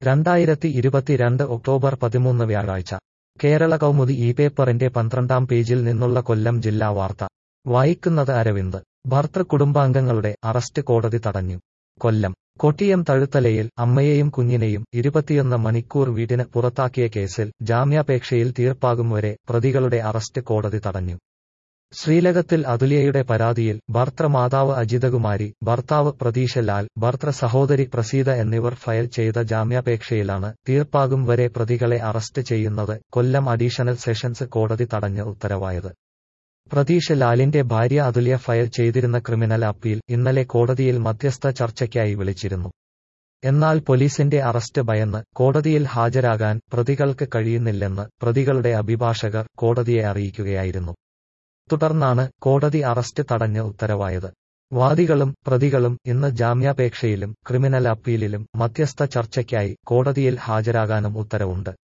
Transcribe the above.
രണ്ടായിരത്തി ഇരുപത്തിരണ്ട് ഒക്ടോബർ പതിമൂന്ന് വ്യാഴാഴ്ച കേരള കൗമുദി ഈ പേപ്പറിന്റെ പന്ത്രണ്ടാം പേജിൽ നിന്നുള്ള കൊല്ലം ജില്ലാ വാർത്ത വായിക്കുന്നത് അരവിന്ദ് ഭർത്തൃ കുടുംബാംഗങ്ങളുടെ അറസ്റ്റ് കോടതി തടഞ്ഞു കൊല്ലം കൊട്ടിയം തഴുത്തലയിൽ അമ്മയെയും കുഞ്ഞിനെയും ഇരുപത്തിയൊന്ന് മണിക്കൂർ വീടിന് പുറത്താക്കിയ കേസിൽ ജാമ്യാപേക്ഷയിൽ തീർപ്പാകും വരെ പ്രതികളുടെ അറസ്റ്റ് കോടതി തടഞ്ഞു ശ്രീലകത്തിൽ അതുല്യയുടെ പരാതിയിൽ ഭർത്തൃമാതാവ് അജിതകുമാരി ഭർത്താവ് പ്രതീഷ ലാൽ ഭർത്തൃ സഹോദരി പ്രസീത എന്നിവർ ഫയൽ ചെയ്ത ജാമ്യാപേക്ഷയിലാണ് തീർപ്പാകും വരെ പ്രതികളെ അറസ്റ്റ് ചെയ്യുന്നത് കൊല്ലം അഡീഷണൽ സെഷൻസ് കോടതി തടഞ്ഞ് ഉത്തരവായത് പ്രതീഷ് ലാലിന്റെ ഭാര്യ അതുല്യ ഫയൽ ചെയ്തിരുന്ന ക്രിമിനൽ അപ്പീൽ ഇന്നലെ കോടതിയിൽ മധ്യസ്ഥ ചർച്ചയ്ക്കായി വിളിച്ചിരുന്നു എന്നാൽ പോലീസിന്റെ അറസ്റ്റ് ഭയന്ന് കോടതിയിൽ ഹാജരാകാൻ പ്രതികൾക്ക് കഴിയുന്നില്ലെന്ന് പ്രതികളുടെ അഭിഭാഷകർ കോടതിയെ അറിയിക്കുകയായിരുന്നു തുടർന്നാണ് കോടതി അറസ്റ്റ് തടഞ്ഞ് ഉത്തരവായത് വാദികളും പ്രതികളും ഇന്ന് ജാമ്യാപേക്ഷയിലും ക്രിമിനൽ അപ്പീലിലും മധ്യസ്ഥ ചർച്ചയ്ക്കായി കോടതിയിൽ ഹാജരാകാനും ഉത്തരവുണ്ട്